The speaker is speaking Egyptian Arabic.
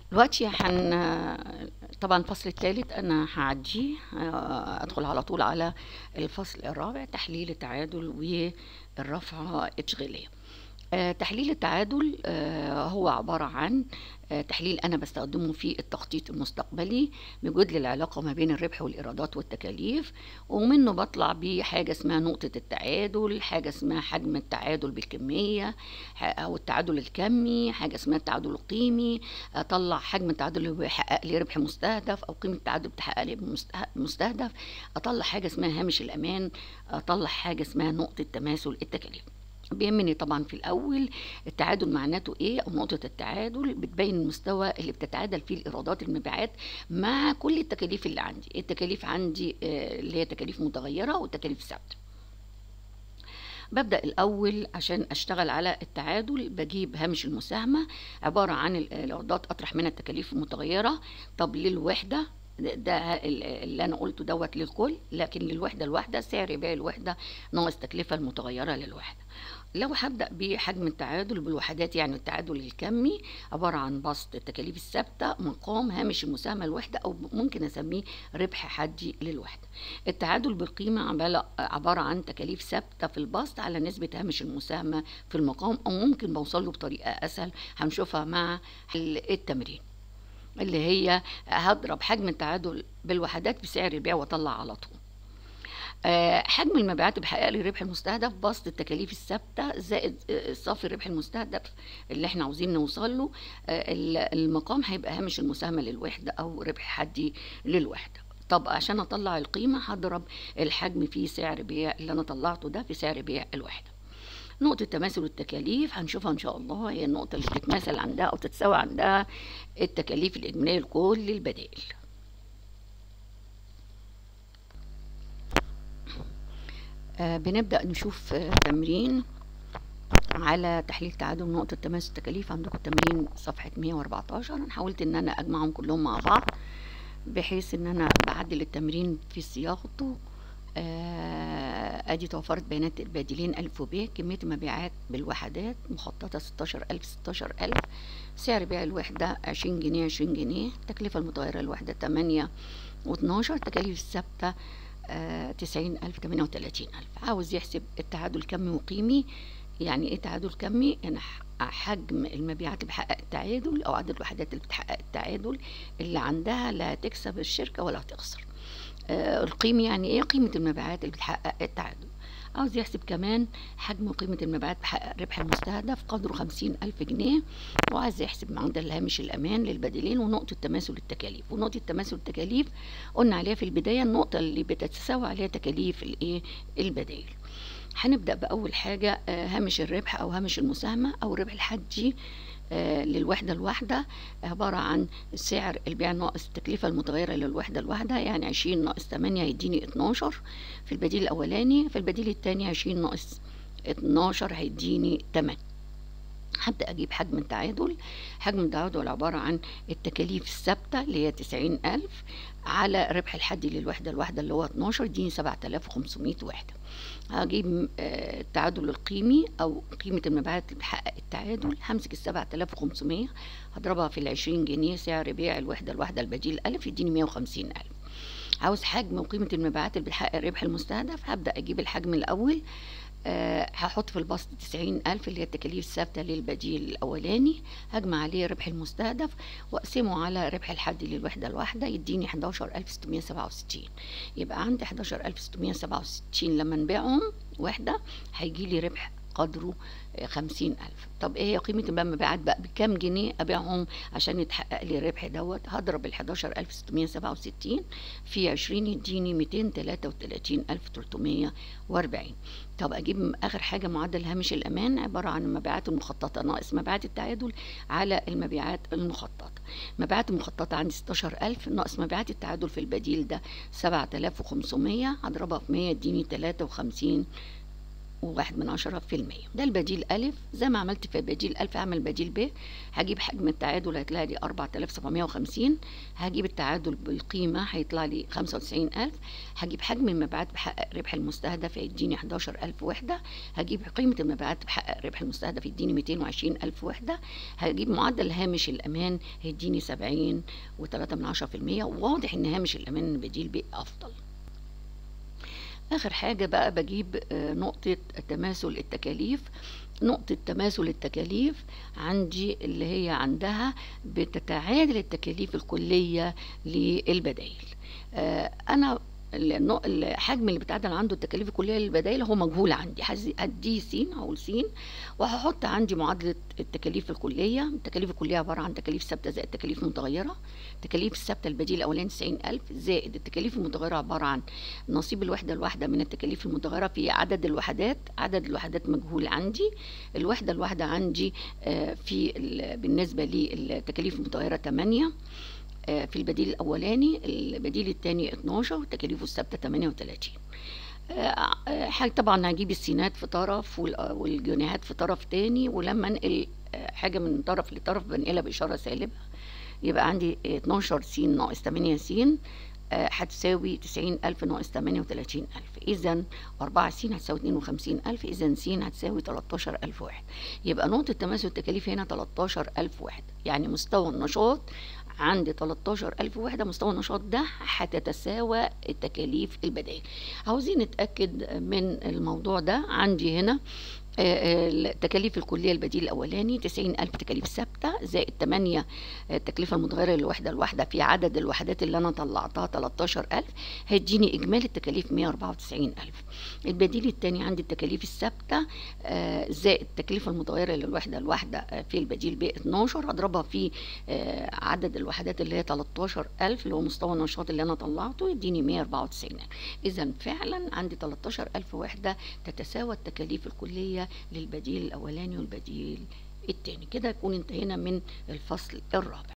دلوقتي هن طبعا الفصل الثالث انا هعديه آه، ادخل على طول على الفصل الرابع تحليل التعادل والرفعة التشغيلية آه، تحليل التعادل آه، هو عبارة عن آه، تحليل أنا بستخدمه في التخطيط المستقبلي بيوجد لي العلاقة ما بين الربح والإيرادات والتكاليف ومنه بطلع بحاجة اسمها نقطة التعادل حاجة اسمها حجم التعادل بالكمية ح- أو التعادل الكمي حاجة اسمها التعادل القيمي أطلع حجم التعادل اللي بيحقق لي ربح مستهدف أو قيمة التعادل بتحقق لي مسته- مستهدف أطلع حاجة اسمها هامش الأمان أطلع حاجة اسمها نقطة تماثل التكاليف بيهمني طبعا في الاول التعادل معناته ايه او نقطه التعادل بتبين المستوى اللي بتتعادل فيه الايرادات المبيعات مع كل التكاليف اللي عندي التكاليف عندي آه، اللي هي تكاليف متغيره وتكاليف ثابته ببدأ الأول عشان أشتغل على التعادل بجيب هامش المساهمة عبارة عن ال- الإيرادات أطرح منها التكاليف المتغيرة طب للوحدة ده ده ال- اللي أنا قلته دوت للكل لكن للوحدة الواحدة سعر بيع الوحدة ناقص التكلفة المتغيرة للوحدة لو هبدأ بحجم التعادل بالوحدات يعني التعادل الكمي عبارة عن بسط التكاليف الثابتة مقام هامش المساهمة الوحدة أو ممكن أسميه ربح حدي للوحدة التعادل بالقيمة عبالة- عبارة عن تكاليف ثابتة في البسط على نسبة هامش المساهمة في المقام أو ممكن بوصل له بطريقة أسهل هنشوفها مع حل التمرين اللي هي هضرب حجم التعادل بالوحدات بسعر البيع واطلع على طول آه، حجم المبيعات اللي بيحقق لي الربح المستهدف بسط التكاليف الثابته زائد آه، صافي الربح المستهدف اللي احنا عاوزين نوصل له آه، ال- المقام هيبقى هامش المساهمه للوحده او ربح حدي للوحده طب عشان اطلع القيمه هضرب الحجم في سعر بيع اللي انا طلعته ده في سعر بيع الوحده نقطة تماثل التكاليف هنشوفها إن شاء الله هي النقطة اللي بتتماثل عندها أو تتساوى عندها التكاليف الإجمالية لكل البدائل آه، بنبدأ نشوف آه، تمرين على تحليل تعادل نقطة تماثل التكاليف عندكم تمرين صفحة 114 أنا حاولت إن أنا أجمعهم كلهم مع بعض بحيث إن أنا بعدل التمرين في صياغته آه، ادي توفرت بيانات البادلين الف وب كميه المبيعات بالوحدات مخططه 16000 16000 سعر بيع الوحده 20 جنيه 20 جنيه التكلفه المتغيره للوحده 8 و12 تكاليف الثابته آه، 90000 38000 عاوز يحسب التعادل كمي وقيمي يعني ايه تعادل كمي يعني ح- حجم المبيعات اللي بتحقق التعادل او عدد الوحدات اللي بتحقق التعادل اللي عندها لا تكسب الشركه ولا تخسر آه، القيمة يعني ايه قيمة المبيعات اللي بتحقق التعادل عاوز يحسب كمان حجم وقيمة المبيعات بحقق ربح المستهدف قدره خمسين ألف جنيه وعايز يحسب معدل هامش الأمان للبديلين ونقطة تماثل التكاليف ونقطة تماثل التكاليف قلنا عليها في البداية النقطة اللي بتتساوى عليها تكاليف الايه البدائل هنبدأ بأول حاجة آه، هامش الربح أو هامش المساهمة أو الربح الحدي آه، للوحدة الواحدة عبارة عن سعر البيع ناقص التكلفة المتغيرة للوحدة الواحدة يعني عشرين ناقص تمانية هيديني اتناشر في البديل الأولاني في البديل التاني عشرين ناقص اتناشر هيديني تمانية هبدأ أجيب حجم التعادل حجم التعادل عبارة عن التكاليف الثابتة اللي هي تسعين ألف على ربح الحدي للوحدة الواحدة اللي هو 12 يديني 7500 وحدة هجيب آه، التعادل القيمي أو قيمة المبيعات اللي بتحقق التعادل همسك ال 7500 هضربها في ال 20 جنيه سعر بيع الوحدة الواحدة البديل ألف يديني 150 ألف عاوز حجم وقيمة المبيعات اللي بتحقق الربح المستهدف هبدأ أجيب الحجم الأول أه هحط في البسط تسعين ألف اللي هي التكاليف الثابتة للبديل الأولاني هجمع عليه ربح المستهدف وأقسمه على ربح الحد للوحدة الواحدة يديني حداشر ألف ستمية سبعة وستين يبقى عندي حداشر ألف ستمية سبعة وستين لما نبيعهم وحدة هيجيلي ربح قدره خمسين ألف طب ايه هي قيمة المبيعات بقى بكام جنيه أبيعهم عشان يتحقق لي الربح دوت هضرب الحداشر ألف ستمية سبعة وستين في عشرين يديني ميتين تلاتة وتلاتين ألف تلتمية وأربعين طب أجيب آخر حاجة معدل هامش الأمان عبارة عن المبيعات المخططة ناقص مبيعات التعادل على المبيعات المخططة مبيعات المخططة عندي 16000 ناقص مبيعات التعادل في البديل ده 7500 هضربها في 100 يديني 53 وواحد من عشرة في المية ده البديل ألف زي ما عملت في بديل ألف هعمل بديل ب هجيب حجم التعادل هيطلع لي أربعة آلاف سبعمية وخمسين هجيب التعادل بالقيمة هيطلع لي خمسة وتسعين ألف هجيب حجم المبيعات بحقق ربح المستهدف هيديني حداشر ألف وحدة هجيب قيمة المبيعات بحقق ربح المستهدف يديني ميتين وعشرين ألف وحدة هجيب معدل هامش الأمان هيديني سبعين وتلاتة من عشرة في المية واضح إن هامش الأمان بديل ب أفضل اخر حاجه بقى بجيب نقطه تماثل التكاليف نقطة تماثل التكاليف عندي اللي هي عندها بتتعادل التكاليف الكلية للبدائل أنا الحجم اللي بتعادل عنده التكاليف الكليه للبدائل هو مجهول عندي هديه س هقول س وهحط عندي معادله التكاليف الكليه التكاليف الكليه عباره عن تكاليف ثابته زائد تكاليف متغيره التكاليف الثابته البديل الاولاني 90000 زائد التكاليف المتغيره عباره عن نصيب الوحده الواحده من التكاليف المتغيره في عدد الوحدات عدد الوحدات مجهول عندي الوحده الواحده عندي في بالنسبه للتكاليف المتغيره 8 في البديل الاولاني البديل الثاني 12 وتكاليفه الثابته 38 حاجة طبعا هجيب السينات في طرف والجنيهات في طرف تاني ولما انقل حاجة من طرف لطرف بنقلها بإشارة سالبة يبقى عندي 12 س ناقص 8 س هتساوي تسعين ألف ناقص تمانية وتلاتين ألف إذا أربعة س هتساوي اتنين وخمسين ألف إذا س هتساوي تلاتاشر ألف واحد يبقى نقطة تماثل التكاليف هنا تلاتاشر ألف واحد يعني مستوى النشاط عند 13 ألف وحدة مستوى النشاط ده هتتساوى التكاليف البدائل عاوزين نتأكد من الموضوع ده عندي هنا التكاليف الكلية البديل الأولاني تسعين ألف تكاليف ثابتة زائد تمانية التكلفة المتغيرة للوحدة الواحدة في عدد الوحدات اللي أنا طلعتها تلاتاشر ألف هيديني إجمالي التكاليف مية أربعة وتسعين ألف البديل التاني عندي التكاليف الثابتة زائد التكلفة المتغيرة للوحدة الواحدة في البديل ب 12 هضربها في عدد الوحدات اللي هي تلاتاشر ألف اللي هو مستوى النشاط اللي أنا طلعته يديني مية أربعة وتسعين ألف إذا فعلا عندي تلاتاشر ألف وحدة تتساوى التكاليف الكلية للبديل الأولاني والبديل التاني كده يكون انتهينا من الفصل الرابع